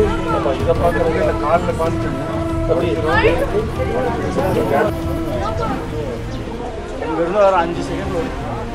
ஆமா இதை பார்க்கறது இந்த காலில் பார்த்து அப்படி இங்க இருந்து வர அஞ்சு செகண்ட் வரும்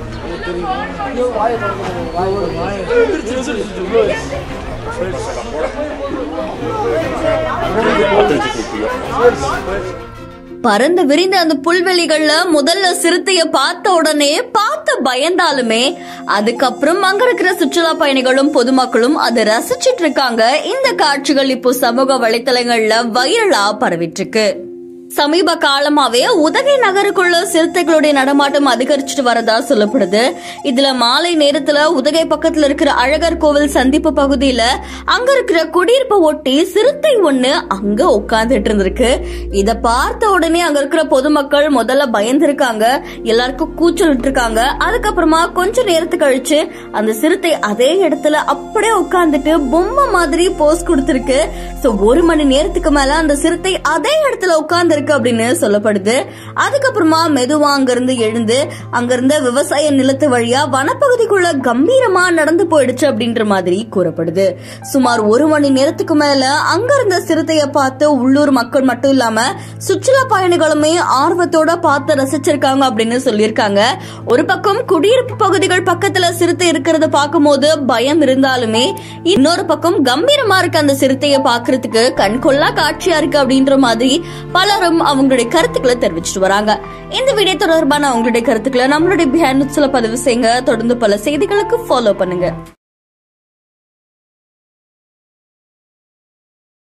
பறந்து விரிந்த அந்த புல்வெளிகள்ல முதல்ல சிறுத்தைய பார்த்த உடனே பார்த்து பயந்தாலுமே அதுக்கப்புறம் அங்க இருக்கிற சுற்றுலா பயணிகளும் பொதுமக்களும் அதை ரசிச்சிட்டு இருக்காங்க இந்த காட்சிகள் இப்போ சமூக வலைத்தளங்கள்ல வைரலா பரவிட்டு இருக்கு சமீப காலமாவே உதகை நகருக்குள்ள சிறுத்தைகளுடைய நடமாட்டம் அதிகரிச்சுட்டு வரதா சொல்லப்படுது இதுல மாலை நேரத்துல உதகை பக்கத்துல இருக்கிற அழகர் கோவில் சந்திப்பு பகுதியில அங்க இருக்கிற குடியிருப்பை ஒட்டி சிறுத்தை ஒண்ணு அங்க உட்கார்ந்துட்டு இருந்திருக்கு இத பார்த்த உடனே அங்க இருக்கிற பொதுமக்கள் முதல்ல பயந்துருக்காங்க எல்லாருக்கும் கூச்சல் இருக்காங்க அதுக்கப்புறமா கொஞ்ச நேரத்துக்கு கழிச்சு அந்த சிறுத்தை அதே இடத்துல அப்படியே உட்கார்ந்துட்டு பொம்மை மாதிரி போஸ் கொடுத்திருக்கு சோ ஒரு மணி நேரத்துக்கு மேல அந்த சிறுத்தை அதே இடத்துல உட்கார்ந்து இருக்கு அப்படின்னு சொல்லப்படுது அதுக்கப்புறமா மெதுவா அங்கிருந்து எழுந்து அங்கிருந்த விவசாய நிலத்து வழியா வனப்பகுதிக்குள்ள கம்பீரமா நடந்து போயிடுச்சு அப்படின்ற மாதிரி கூறப்படுது சுமார் ஒரு மணி நேரத்துக்கு மேல அங்க இருந்த சிறுத்தைய பார்த்து உள்ளூர் மக்கள் மட்டும் இல்லாம சுற்றுலா பயணிகளுமே ஆர்வத்தோட பார்த்து ரசிச்சிருக்காங்க அப்படின்னு சொல்லியிருக்காங்க ஒரு பக்கம் குடியிருப்பு பகுதிகள் பக்கத்துல சிறுத்தை இருக்கிறத பார்க்கும்போது பயம் இருந்தாலுமே இன்னொரு பக்கம் கம்பீரமா இருக்க அந்த சிறுத்தையை பார்க்கிறதுக்கு கண்கொள்ளா காட்சியா இருக்கு அப்படின்ற மாதிரி பலரும் அவங்களுடைய கருத்துக்களை தெரிவிச்சிட்டு வராங்க இந்த வீடியோ தொடர்பான அவங்களுடைய கருத்துக்களை நம்மளுடைய பிஹேண்ட் பதிவு செய்யுங்க தொடர்ந்து பல செய்திகளுக்கு ஃபாலோ பண்ணுங்க